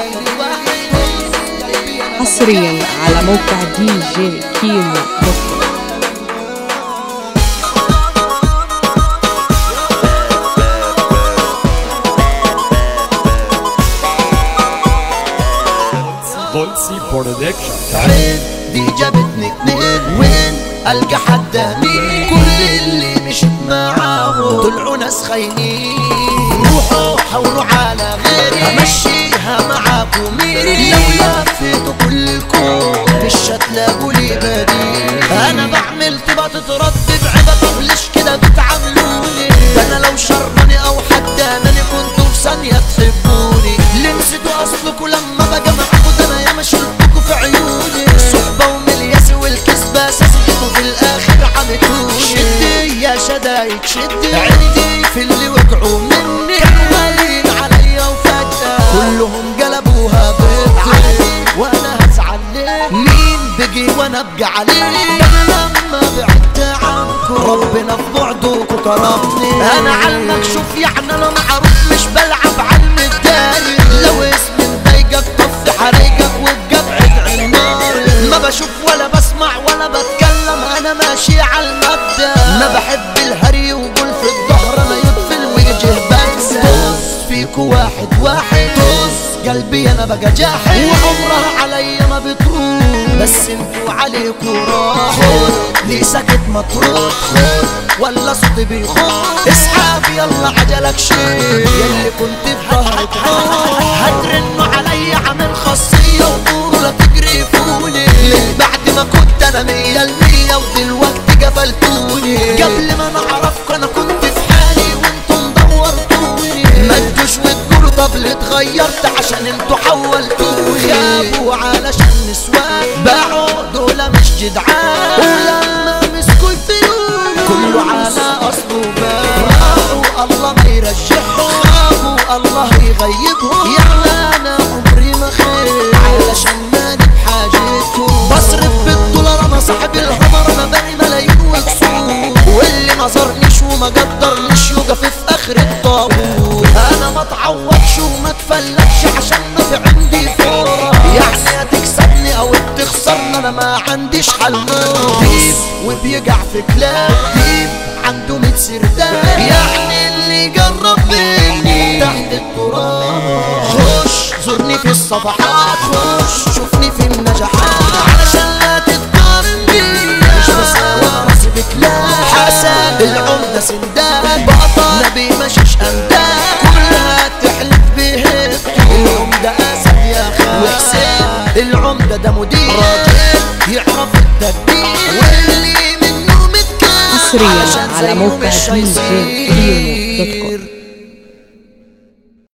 واحد واحد قلبي أنا حصريا على موقع دي جي كيمو دوت كوم بولسي برودكشن عين دي جابتني اتنين وين القى حد مين كل اللي مشيت معاهم طلعوا ناس خاينين روحوا حوروا على غيري امشيها معاكم ميري لو لفيتوا كل الكون مش هتلاقوا لي بديل انا بعمل تبقى تتردد عبا طب ليش كده بتعاملوني ده انا لو شرني او حتى انني كنتوا في ثانيه تحبوني ليه نسيتوا اصلكوا لما بقى معاكوا ده انا ياما شلتكوا في عيوني الصحبه وملياس والكذبه ساسكتوا في الاخر عمتوني شدي يا شدايد شدي عندي في اللي وقعوا مني كانوا غاليين عليا وفجاه كلهم قلبوها ضدي وانا هزعل ليه مين بقي وانا ابقى عليه ده انا لما بعدت عنكم ربنا في بعدكم كرمني انا على المكشوف يعني انا معروف مش بلعب على المداري لو اسمي مضايقك طفي حريقك وبقبعد النار ما بشوف ولا بسمع ولا بتكلم انا ماشي على المبدا ما بحب الهري وقول في الظهر انا يطفي الوجه بنسى طز فيكوا واحد واحد طز قلبي انا بقى جاحد وعمرها عليا ما بتروح بس انتوا عليكوا راح ليه ساكت مطروح خد ولا صوتي بيخوف اسحب يلا عجلك شيل يلي كنت في ظهري تروح هترنوا عليا عامل خاصية وطول لا تجرفوني من بعد ما كنت انا مية المية ودلوقتي قفلتوني قبل ما انا اعرفكوا انا كنت في حالي وانتم دورتوني ما تجوش وتقولوا طب ليه اتغيرت عشان انتوا حولتوني خافوا علشان نسوان باعوا دول مش جدعان ولما مسكوا الفلوس كله على اصله بان راحوا الله ما يرجعهم خافوا الله يغيبهم يعني انا عمري ما خير علشان ماني بحاجتكم بصرف بالدولار انا صاحب الهمر انا باني ملايين وكسور واللي ما زارنيش وما قدرنيش يوقف في اخر الطابور انا ما اتعوضش وما اتفلتش عشان ما في عندي فورة يعني هتكسبني او تخسرني انا ما عنديش حل ديب وبيقع في كلاب ديب عنده ميت سرداب يعني اللي جرب مني تحت التراب خش زورني في الصفحات خش شوفني في النجاحات علشان لا تتقارن بيا مش بساوي راسي بكلاب حسن العمدة سندان بطل نبي مشيش انداد كلها تحلف بهبته العمدة اسد يا خال وحسين العمدة ده مدير راجل يعرف التدبير واللي منه متكلم حصريا على موقع دي جي كيمو دوت كوم